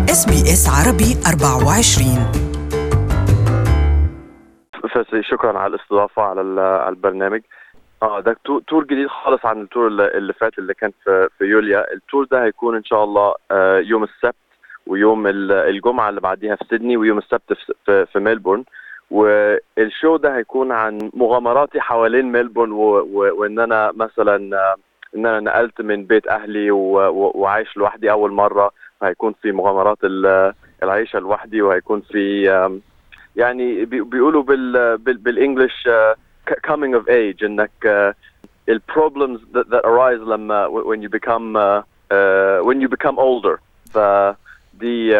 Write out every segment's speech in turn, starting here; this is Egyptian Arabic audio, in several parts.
اس بي اس عربي 24 فاسي شكرا على الاستضافه على ال- على البرنامج اه ده تو- تور جديد خالص عن التور اللي اللي فات اللي كان في في يوليا التور ده هيكون ان شاء الله آه، يوم السبت ويوم ال- الجمعه اللي بعديها في سيدني ويوم السبت في في, في ميلبورن والشو ده هيكون عن مغامراتي حوالين ميلبورن و- و- وان انا مثلا آه، ان انا نقلت من بيت اهلي و- و- وعايش لوحدي اول مره هيكون في مغامرات ال- العيشه لوحدي وهيكون في آم، يعني بي- بيقولوا بال بال بالانجلش uh, coming of age انك uh, ال problems that, that arise لما when you become uh, uh, when you become older فدي uh,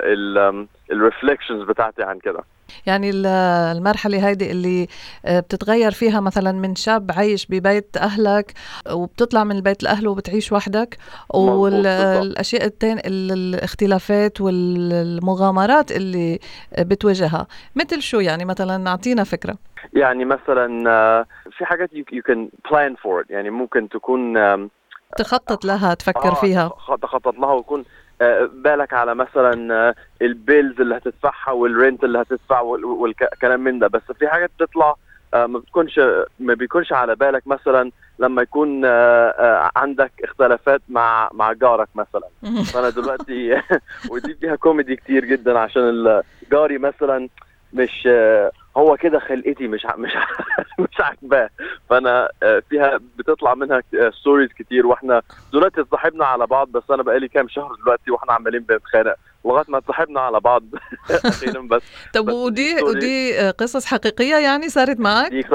ال um, ال reflections بتاعتي عن كده يعني ال- المرحلة هيدي اللي آه، بتتغير فيها مثلا من شاب عايش ببيت أهلك وبتطلع من البيت الأهل وبتعيش وحدك مظبوط، والأشياء التانية ال- الاختلافات والمغامرات اللي بتواجهها مثل شو يعني مثلا أعطينا فكرة يعني مثلا uh, في حاجات you, you can plan for it يعني ممكن تكون um, تخطط لها تفكر فيها تخ- تخطط لها ويكون آه، بالك على مثلا آه، البيلز اللي هتدفعها والرنت اللي هتدفع وال- والكلام من ده بس في حاجات بتطلع آه، ما بتكونش ما بيكونش على بالك مثلا لما يكون آه، آه، عندك اختلافات مع مع جارك مثلا فانا دلوقتي ودي فيها كوميدي كتير جدا عشان ال- جاري مثلا مش آه، هو كده خلقتي مش ع- مش ع- مش عاجباه فانا آه، فيها بتطلع منها ستوريز كتير واحنا دلوقتي اتصاحبنا على بعض بس انا بقالي كام شهر دلوقتي واحنا عمالين بنتخانق لغايه ما اتصاحبنا على بعض اخيرا بس طب بس ودي الستوري- ودي آه، قصص حقيقية يعني صارت معك؟ دي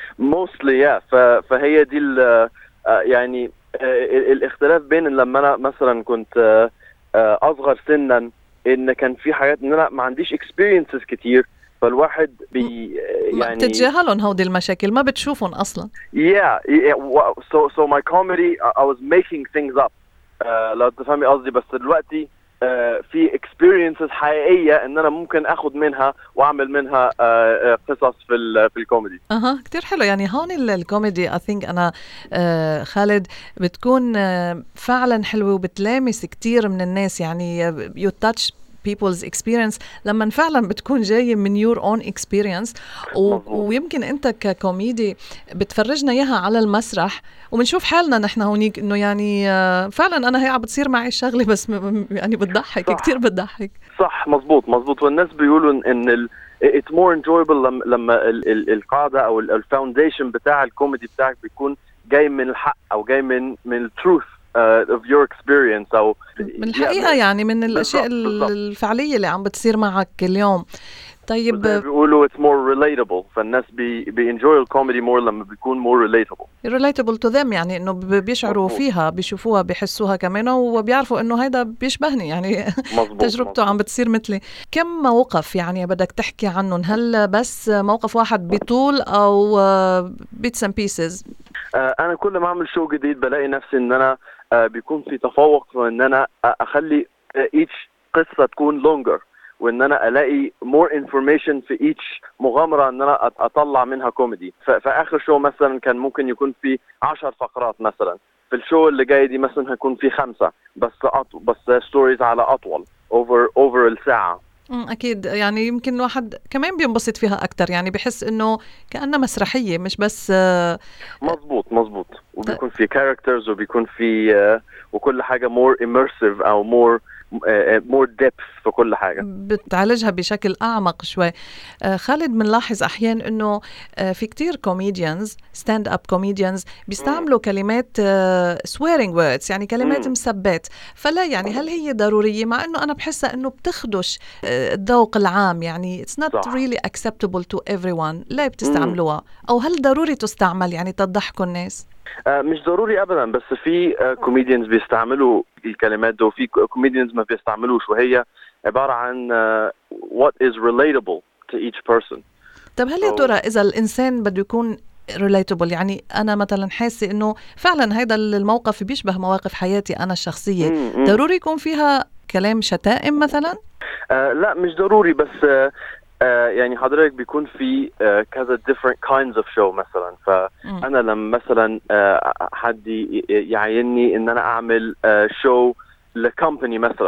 موستلي يا فهي دي ال- آه، يعني آه، ال- الاختلاف بين لما انا مثلا كنت آه، آه، اصغر سنا ان كان في حاجات ان انا ما عنديش اكسبيرينسز كتير فالواحد بي آه، ما يعني بتتجاهلهم هودي المشاكل ما بتشوفهم أصلا Yeah, yeah. wa- So so my comedy, I I was making things up. Uh, لو تفهمي قصدي بس دلوقتي uh, في experiences حقيقية ان انا ممكن اخد منها واعمل منها uh, uh, قصص في ال في الكوميدي. اها كتير حلو يعني هون ال- الكوميدي اي ثينك انا آه خالد بتكون آه فعلا حلوه وبتلامس كتير من الناس يعني يو تاتش people's experience لما فعلا بتكون جاي من your own experience و... مظبوط. ويمكن انت ككوميدي بتفرجنا اياها على المسرح وبنشوف حالنا نحن هونيك انه يعني آه، فعلا انا هي عم بتصير معي الشغله بس م- م- يعني بتضحك صح. كتير بتضحك صح مظبوط مظبوط والناس بيقولوا إن- ان ال it's more enjoyable لما, لما ال, ال, القاعدة او الفاونديشن بتاع الكوميدي بتاعك بيكون جاي من الحق او جاي من من التروث uh, of your experience او من الحقيقه يعني من الاشياء بالضبط، بالضبط. الفعليه اللي عم بتصير معك اليوم طيب زي ما بيقولوا it's more relatable فالناس بي بينجوي الكوميدي more لما بيكون more relatable relatable to them يعني انه ب- بيشعروا مظبوط. فيها بيشوفوها بيحسوها كمان وبيعرفوا انه هيدا بيشبهني يعني مظبوط تجربته مظبوط. عم بتصير مثلي كم موقف يعني بدك تحكي عنهم هل بس موقف واحد بطول او بيتس اند بيسز آه انا كل ما اعمل شو جديد بلاقي نفسي ان انا آه بيكون في تفوق في ان انا آه، اخلي ايتش قصه تكون لونجر وان انا الاقي more information في ايتش مغامره ان انا أط- اطلع منها كوميدي ف- في اخر شو مثلا كان ممكن يكون في عشر فقرات مثلا في الشو اللي جاي دي مثلا هيكون في خمسه بس أط... بس ستوريز على اطول اوفر اوفر الساعه مم، اكيد يعني يمكن الواحد كمان بينبسط فيها اكثر يعني بحس انه كانها مسرحيه مش بس آه، مظبوط مظبوط وبيكون في كاركترز وبيكون في آه، وكل حاجه more immersive او more آه، more depth في كل حاجه بتعالجها بشكل اعمق شوي آه، خالد بنلاحظ احيانا انه آه، في كتير كوميديانز ستاند اب كوميديانز بيستعملوا كلمات سويرنج ووردز يعني كلمات مم. مسبات فلا يعني هل هي ضروريه مع انه انا بحسها انه بتخدش آه، الذوق العام يعني اتس نوت صح. ريلي acceptable تو everyone ليه بتستعملوها او هل ضروري تستعمل يعني تضحكوا الناس آه، مش ضروري ابدا بس في كوميديانز بيستعملوا الكلمات دي وفي كوميديانز ما بيستعملوش وهي عباره عن آه، what is relatable to each person طب هل يا So- ترى اذا الانسان بده يكون ريليتبل يعني انا مثلا حاسه انه فعلا هذا الموقف بيشبه مواقف حياتي انا الشخصيه مم، مم. ضروري يكون فيها كلام شتائم مثلا آه لا مش ضروري بس آه آه يعني حضرتك بيكون في آه كذا different kinds of show مثلا مم. فانا لما مثلا آه حد ي- يعيني ان انا اعمل آه شو لكمباني مثلا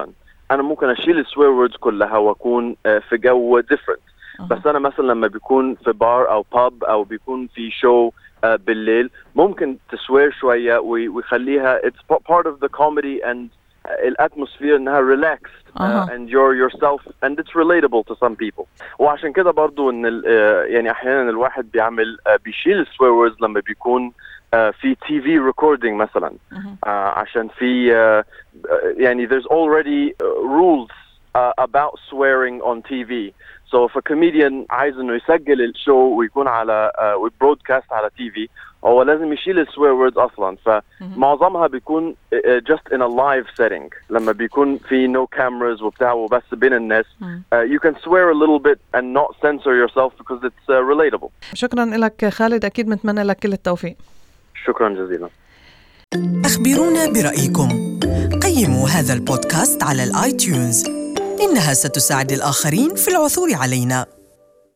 انا ممكن اشيل السوير ووردز كلها واكون آه، في جو ديفرنت بس انا مثلا لما بيكون في بار او باب او بيكون في شو آه، بالليل ممكن تسوير شويه ويخليها it's part of the comedy and الاتموسفير انها relaxed أها. uh, and you're yourself and it's relatable to some people وعشان كده برضو ان ال- آه، يعني احيانا الواحد بيعمل آه، بيشيل السوير ووردز لما بيكون آه، في تي في ريكوردينج مثلا مهم. آه، عشان في آه، آه، يعني there's already uh, rules uh, about swearing on TV so if a comedian عايز انه يسجل الشو ويكون على uh, ويبرودكاست على تي في هو لازم يشيل السوير ووردز اصلا فمعظمها بيكون uh, just in a live setting لما بيكون في no cameras وبتاع وبس بين الناس مم. uh, you can swear a little bit and not censor yourself because it's uh, relatable شكرا لك خالد اكيد بنتمنى لك كل التوفيق شكرا جزيلا أخبرونا برأيكم قيموا هذا البودكاست على الآيتيونز إنها ستساعد الآخرين في العثور علينا